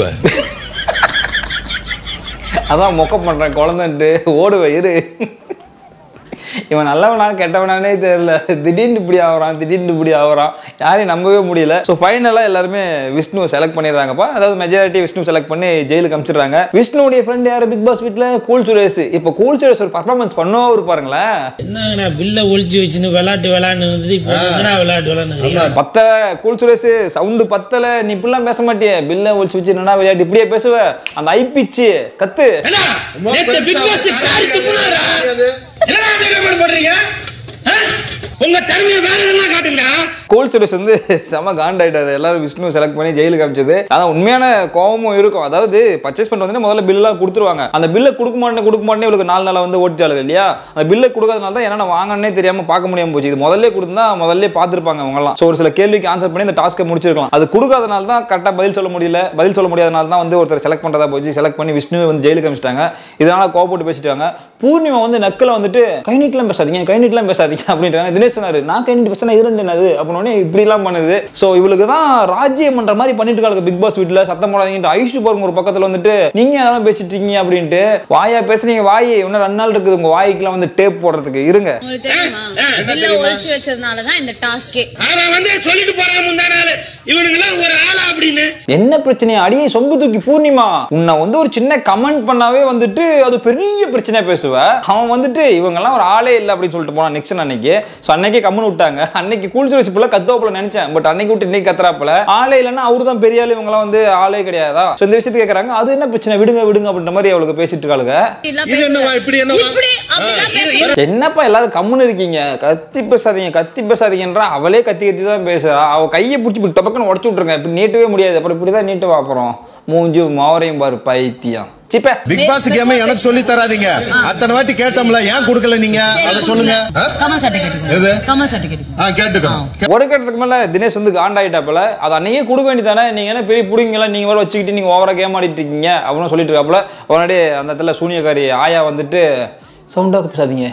அதான் மொக்க பண்றேன் குழந்தைன்ட்டு ஓடுவேன் இரு இவன் நல்லவனா கெட்டவனானே தெரியல திடீர்னு இப்படி ஆகுறான் திடீர்னு இப்படி ஆகுறான் யாரையும் நம்பவே முடியல ஸோ ஃபைனலாக எல்லாருமே விஷ்ணு செலக்ட் பண்ணிடுறாங்கப்பா அதாவது மெஜாரிட்டி விஷ்ணு செலக்ட் பண்ணி ஜெயிலுக்கு அமிச்சிடுறாங்க விஷ்ணுடைய ஃப்ரெண்ட் யார் பிக் பாஸ் வீட்டில் கூல் சுரேஷ் இப்போ கூல் சுரேஷ் ஒரு பர்ஃபார்மன்ஸ் பண்ணவும் ஒரு பாருங்களேன் என்னங்கண்ணா பில்ல ஒளிச்சு வச்சுன்னு விளையாட்டு விளையாண்டு வந்துட்டு இப்போ என்னடா விளையாட்டு விளையாண்டு பத்தல கூல் சுரேஷ் சவுண்டு பத்தல நீ இப்படிலாம் பேச மாட்டியே பில்ல ஒழிச்சு வச்சு என்னடா விளையாட்டு இப்படியே பேசுவ அந்த ஐப்பிச்சு கத்து நேத்து பிக் பாஸ் காரித்து போனாரா என்னடா டெவலப்மெண்ட் பண்றீங்க ஆ? உங்க திறமையை வேற எதெல்லாம் காட்டுங்க கோல் சுரேஷ் வந்து செம காண்டாயிட்டாரு எல்லாரும் விஷ்ணு செலக்ட் பண்ணி ஜெயிலுக்கு அமிச்சது அதான் உண்மையான கோவமும் இருக்கும் அதாவது பர்ச்சேஸ் பண்ணிட்டு வந்து முதல்ல பில்லாம் கொடுத்துருவாங்க அந்த பில்லை கொடுக்க மாட்டேன் கொடுக்க மாட்டேன் இவளுக்கு நாலு நாளா வந்து ஓட்டிட்டாளுங்க இல்லையா அந்த பில்லை கொடுக்காதனால தான் என்னென்ன வாங்கன்னே தெரியாம பார்க்க முடியாம போச்சு இது முதல்ல கொடுத்தா முதல்ல பார்த்துருப்பாங்க அவங்கலாம் ஸோ ஒரு சில கேள்விக்கு ஆன்சர் பண்ணி இந்த டாஸ்க்கை முடிச்சிருக்கலாம் அது கொடுக்காதனால தான் கரெக்டாக பதில் சொல்ல முடியல பதில் சொல்ல முடியாதனால தான் வந்து ஒருத்தர் செலக்ட் பண்றதா போச்சு செலக்ட் பண்ணி விஷ்ணுவை வந்து ஜெயிலுக்கு அமிச்சிட்டாங்க இதனால கோவப்பட்டு பேசிட்டாங்க பூர்ணிமா வந்து நக்கல வந்துட்டு கை நீட்டலாம் பேசாதீங்க கை நீட்டலாம் பேசாதீங்க அப்படின்றாங்க தினேஷ் சொன்னாரு நான் கை நீட்டு பேசினா இது ரெண்டு என்னது அப்படின்னு இப்படிலாம் பண்ணுது ஸோ இவளுக்கு தான் ராஜ்யம் பண்ற மாதிரி பண்ணிட்டு இருக்காங்க பிக் பாஸ் வீட்டில் சத்தம் போடாதீங்க ஐஷு பாருங்க ஒரு பக்கத்துல வந்துட்டு நீங்க அதெல்லாம் பேசிட்டு இருக்கீங்க அப்படின்ட்டு வாயா பேசுறீங்க வாய் இன்னும் ரெண்டு நாள் இருக்குது உங்க வாய்க்குலாம் வந்து டேப் போடுறதுக்கு இருங்க உங்களுக்கு தெரியுமா பில்ல ஒழிச்சு வச்சதுனால தான் இந்த டாஸ்கே அவன் வந்து சொல்லிட்டு போறான் முந்தா நாள் இவனுங்களாம் ஒரு ஆளா அப்படின்னு என்ன பிரச்சனை அடியே சொம்பு தூக்கி பூர்ணிமா உன்னை வந்து ஒரு சின்ன கமெண்ட் பண்ணாவே வந்துட்டு அது பெரிய பிரச்சனையா பேசுவ அவன் வந்துட்டு இவங்கெல்லாம் ஒரு ஆளே இல்லை அப்படின்னு சொல்லிட்டு போனான் நெக்ஸ்ட் அன்னைக்கு ஸோ அன்னைக்கே கம்முன்னு விட்டாங்க அன்னைக்கு கூல் சுரேஷ் புள்ள கத்துவாப்புல நினைச்சேன் பட் அன்னைக்கு விட்டு இன்னைக்கு கத்துறாப்புல ஆளே இல்லைன்னா அவரு தான் பெரிய ஆள் இவங்கெல்லாம் வந்து ஆளே கிடையாதா ஸோ இந்த விஷயத்தை கேட்கறாங்க அது என்ன பிரச்சனை விடுங்க விடுங்க அப்படின்ற மாதிரி அவளுக்கு பேசிட்டு இருக்காளுங்க இது என்னவா இப்படி என்னவா என்னப்பா எல்லாரும் கம்முன்னு இருக்கீங்க கத்தி பேசாதீங்க கத்தி பேசாதீங்கன்றா அவளே கத்தி கத்தி தான் பேசுறா அவ கையை பிடிச்சி இப்படி டபக்குன்னு உடச்சு விட்டுருங்க இப்படி நீட்டவே முடியாது அப்புறம் இப்படி தான் நீட்டுவா அப்புறம் மூஞ்சு மாவரையும் பாரு பைத்தியம் சிப்ப பிக் பாஸ் கேம் எனக்கு சொல்லி தராதீங்க அத்தனை வாட்டி கேட்டோம்ல ஏன் கொடுக்கல நீங்க அதை சொல்லுங்க ஆ? கமல் சட்டை எது? கேட்டுக்கோங்க கமல் சட்டை கேட்டுக்கோங்க ஆ கேட்டுக்கணும் ஒரு கட்டத்துக்கு மேல தினேஷ் வந்து காண்டாயிட்டாப்புல அது அன்னைக்கே கொடுக்க வேண்டியதானே நீங்க என்ன பெரிய புடிங்களா நீங்க வர வச்சுக்கிட்டு நீங்க ஓவரா கேம் ஆடிட்டு இருக்கீங்க அப்படின்னு சொல்லிட்டு இருக்காப்புல உடனே அந்த இடத்துல சூனியக்காரி ஆயா வந்துட்டு சவுண்டாக பேசாதீங்க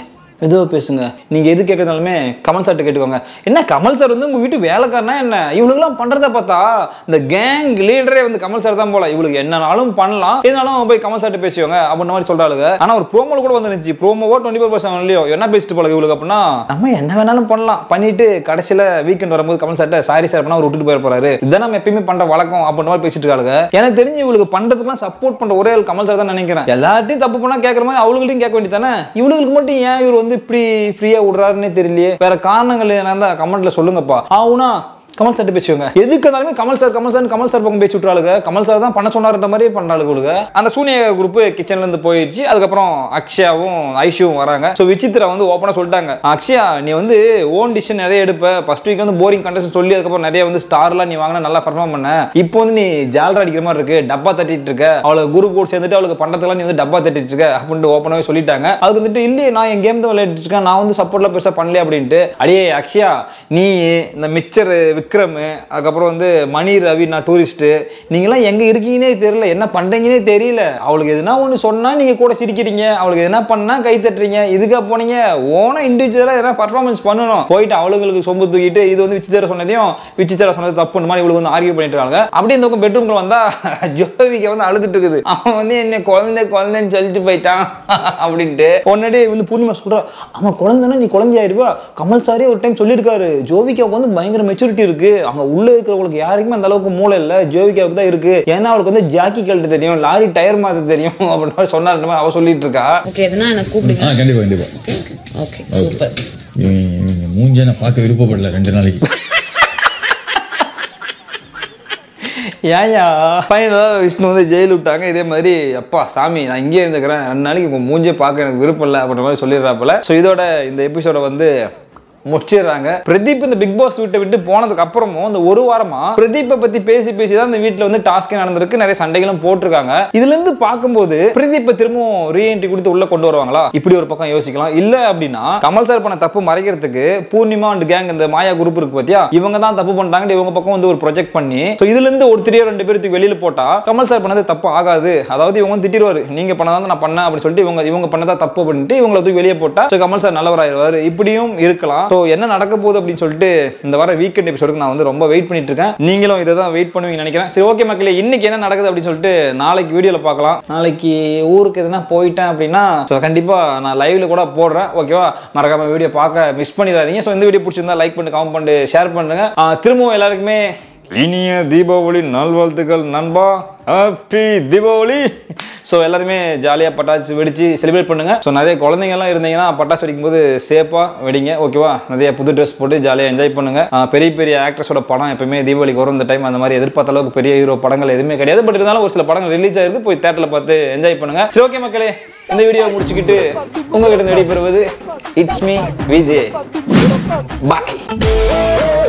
மெதுவாக பேசுங்க நீங்க எது கேட்கறதாலுமே கமல் சார்ட்ட கேட்டுக்கோங்க என்ன கமல் சார் வந்து உங்க வீட்டு வேலைக்காரனா என்ன இவளுக்குலாம் பண்றத பார்த்தா இந்த கேங் லீடரே வந்து கமல் சார் தான் போல இவளுக்கு என்னனாலும் பண்ணலாம் எதுனாலும் போய் கமல் சார்ட்ட பேசுவாங்க அப்படின்ற மாதிரி சொல்றாளுங்க ஆனா ஒரு ப்ரோமோல கூட வந்துருந்துச்சு ப்ரோமோவோ டுவெண்ட்டி ஃபோர் பர்சன்ட் இல்லையோ என்ன பேசிட்டு போல இவளுக்கு அப்படின்னா நம்ம என்ன வேணாலும் பண்ணலாம் பண்ணிட்டு கடைசியில வீக்கெண்ட் வரும்போது கமல் சார்ட்ட சாரி சார் பண்ணா அவர் விட்டுட்டு போயிட போறாரு இதான் நம்ம எப்பயுமே பண்ற வழக்கம் அப்படின்ற மாதிரி பேசிட்டு இருக்காளுங்க எனக்கு தெரிஞ்சு இவளுக்கு பண்றதுக்குலாம் சப்போர்ட் பண்ற ஒரே ஆள் கமல் சார் தான் நினைக்கிறேன் எல்லார்ட்டையும் தப்பு பண்ணா கேட்கற மாதிரி அவளுகளையும் கேட்க வேண்டியதானே இவளுக்கு மட்டும் ஏன் இவர் வந்து இப்படி ஃப்ரீயா விடுறாருன்னே தெரியலையே வேற காரணங்கள் என்ன இருந்தா கமெண்ட்ல சொல்லுங்கப்பா ஆவுனா கமல் சார்ட்ட பேசுவாங்க எதுக்கு இருந்தாலுமே Kamal sir Kamal sir Kamal sir பக்கம் பேசி விட்றாளுங்க கமல் சார் தான் பண்ண சொன்னார்ன்ற மாதிரியே பண்றாளுங்க இவளுங்க அந்த சூனிய குரூப் கிச்சன்ல இருந்து போயிடுச்சு அதுக்கப்புறம் அக்ஷயாவும் ஐஷுவும் வராங்க ஸோ விசித்ரா வந்து ஓப்பனாக சொல்லிட்டாங்க அக்ஷயா நீ வந்து ஓன் டிசிஷன் நிறைய எடுப்ப ஃபர்ஸ்ட் வீக் வந்து போரிங் கண்டஸ்ட் சொல்லி அதுக்கப்புறம் நிறைய வந்து ஸ்டார்லாம் நீ வாங்கினா நல்லா பர்ஃபார்ம் பண்ண இப்போ வந்து நீ ஜாலரா அடிக்கிற மாதிரி இருக்கு டப்பா தட்டிட்டு இருக்க அவளை குரூப் கூட சேர்ந்துட்டு அவளுக்கு பண்றதுலாம் நீ வந்து டப்பா தட்டிட்டு இருக்க அப்படின்ட்டு ஓப்பனாகவே சொல்லிட்டாங்க அதுக்கு வந்துட்டு இல்லையே நான் என் கேம் தான் விளையாடிட்டு இருக்கேன் நான் வந்து சப்போர்ட்லாம் பெருசாக பண்ணல அப்படின்ட்டு அடியே அக்ஷயா நீ இந்த மிக்சர் விக்ரம் அதுக்கப்புறம் வந்து மணி ரவி நான் டூரிஸ்ட்டு நீங்களாம் எங்கே இருக்கீங்கன்னே தெரியல என்ன பண்ணுறீங்கன்னே தெரியல அவளுக்கு எதுனா ஒன்று சொன்னால் நீங்கள் கூட சிரிக்கிறீங்க அவளுக்கு எதுனா பண்ணால் கை தட்டுறீங்க இதுக்காக போனீங்க ஓனா இண்டிவிஜுவலாக எதனா பர்ஃபார்மன்ஸ் பண்ணணும் போயிட்டு அவளுங்களுக்கு சொம்பு தூக்கிட்டு இது வந்து விசித்திர சொன்னதையும் விசித்திர சொன்னது தப்புன்ற மாதிரி இவளுக்கு வந்து ஆர்கியூ பண்ணிட்டு இருக்காங்க அப்படியே இந்த பக்கம் பெட்ரூம்ல வந்தா ஜோவிக்க வந்து அழுதுட்டு இருக்குது அவன் வந்து என்ன குழந்தை குழந்தைன்னு சொல்லிட்டு போயிட்டான் அப்படின்ட்டு உடனே வந்து பூர்ணிமா சொல்றா அவன் குழந்தைன்னா நீ குழந்தையாயிருவா கமல் சாரே ஒரு டைம் சொல்லியிருக்காரு ஜோவிகாவுக்கு வந்து பயங்கர மெச்சூரிட்டி இருக்கு அங்க உள்ள இருக்கிறவங்களுக்கு யாருக்குமே அந்த அளவுக்கு மூளை இல்ல ஜோவிகாவுக்கு தான் இருக்கு ஏன்னா அவளுக்கு வந்து ஜாக்கி கழட்டு தெரியும் லாரி டயர் மாத்த தெரியும் அப்படின்ற மாதிரி சொன்னார் அவ சொல்லிட்டு இருக்கா ஓகே எதுனா எனக்கு கூப்பிடுங்க ஆ கண்டிப்பா கண்டிப்பா ஓகே சூப்பர் இவங்க- இவங்க மூஞ்ச நான் பார்க்க விருப்பப்படல ரெண்டு நாளைக்கு ஏன்யா ஃபைனலாக விஷ்ணு வந்து ஜெயில் விட்டாங்க இதே மாதிரி அப்பா சாமி நான் இங்கே இருந்துக்கிறேன் ரெண்டு நாளைக்கு உங்கள் மூஞ்சே பார்க்க எனக்கு விருப்பம் இல்லை அப்படின்ற மாதிரி சொல்லிடுறாப்புல ஸோ இதோட இந்த எபிசோட வந்து முடிச்சிடுறாங்க பிரதீப் இந்த பிக் பாஸ் வீட்டை விட்டு போனதுக்கு அப்புறமும் இந்த ஒரு வாரமா பிரதீப்பை பத்தி பேசி பேசி தான் இந்த வீட்டில் வந்து டாஸ்கே நடந்திருக்கு நிறைய சண்டைகளும் போட்டிருக்காங்க இதுல இருந்து பார்க்கும்போது பிரதீப்பை திரும்பவும் ரீஎன்ட்ரி கொடுத்து உள்ள கொண்டு வருவாங்களா இப்படி ஒரு பக்கம் யோசிக்கலாம் இல்ல அப்படின்னா கமல் சார் பண்ண தப்பு மறைக்கிறதுக்கு பூர்ணிமா அண்ட் கேங் இந்த மாயா குரூப் இருக்கு பாத்தியா இவங்க தான் தப்பு பண்ணிட்டாங்க இவங்க பக்கம் வந்து ஒரு ப்ரொஜெக்ட் பண்ணி ஸோ இதுல இருந்து ஒருத்தரையோ ரெண்டு பேருக்கு வெளியில போட்டா கமல் சார் பண்ணது தப்பு ஆகாது அதாவது இவங்க வந்து திட்டிடுவாரு நீங்க பண்ணதான் நான் பண்ணேன் அப்படின்னு சொல்லிட்டு இவங்க இவங்க பண்ணதா தப்பு பண்ணிட்டு இவங்களை தூக்கி வெளியே போட்டா ஸோ கமல் சார் நல்லவராயிருவாரு இப்படியும் இருக்கலாம் ஸோ என்ன நடக்க போகுது அப்படின்னு சொல்லிட்டு இந்த வார வீக்கெண்ட் எபிசோடுக்கு நான் வந்து ரொம்ப வெயிட் பண்ணிட்டு இருக்கேன் நீங்களும் இதை தான் வெயிட் பண்ணுவீங்கன்னு நினைக்கிறேன் சரி ஓகே மக்களே இன்னைக்கு என்ன நடக்குது அப்படின்னு சொல்லிட்டு நாளைக்கு வீடியோல பார்க்கலாம் நாளைக்கு ஊருக்கு எதுனா போயிட்டேன் அப்படின்னா ஸோ கண்டிப்பா நான் லைவ்ல கூட போடுறேன் ஓகேவா மறக்காம வீடியோ பார்க்க மிஸ் பண்ணிடாதீங்க ஸோ இந்த வீடியோ பிடிச்சிருந்தா லைக் பண்ணி கமெண்ட் பண்ணி ஷேர் பண்ணுங்க ஆ, திரும்பவும் எல்லாருக்குமே இனிய தீபாவளி நல்வாழ்த்துக்கள் நண்பா ஹாப்பி தீபாவளி ஸோ எல்லாருமே ஜாலியாக பட்டாசு வெடிச்சு செலிப்ரேட் பண்ணுங்க ஸோ நிறைய குழந்தைங்கலாம் இருந்தீங்கன்னா பட்டாசு வெடிக்கும்போது சேஃபாக வெடிங்க ஓகேவா நிறைய புது ட்ரெஸ் போட்டு ஜாலியாக என்ஜாய் பண்ணுங்க ஆஹ் பெரிய பெரிய ஆக்ட்ரஸோட படம் எப்பவுமே தீபாவளிக்கு வரும் இந்த டைம் அந்த மாதிரி எதிர்பார்த்த அளவுக்கு பெரிய ஹீரோ படங்கள் எதுவுமே கிடையாது பட் இருந்தாலும் ஒரு சில படங்கள் ரிலீஸ் ஆயிருக்கு போய் தேட்டரில் பார்த்து என்ஜாய் பண்ணுங்க சரி ஓகே மக்களே இந்த வீடியோ முடிச்சுக்கிட்டு உங்ககிட்ட இருந்து விடைபெறுவது இட்ஸ் மீ விஜே பாய்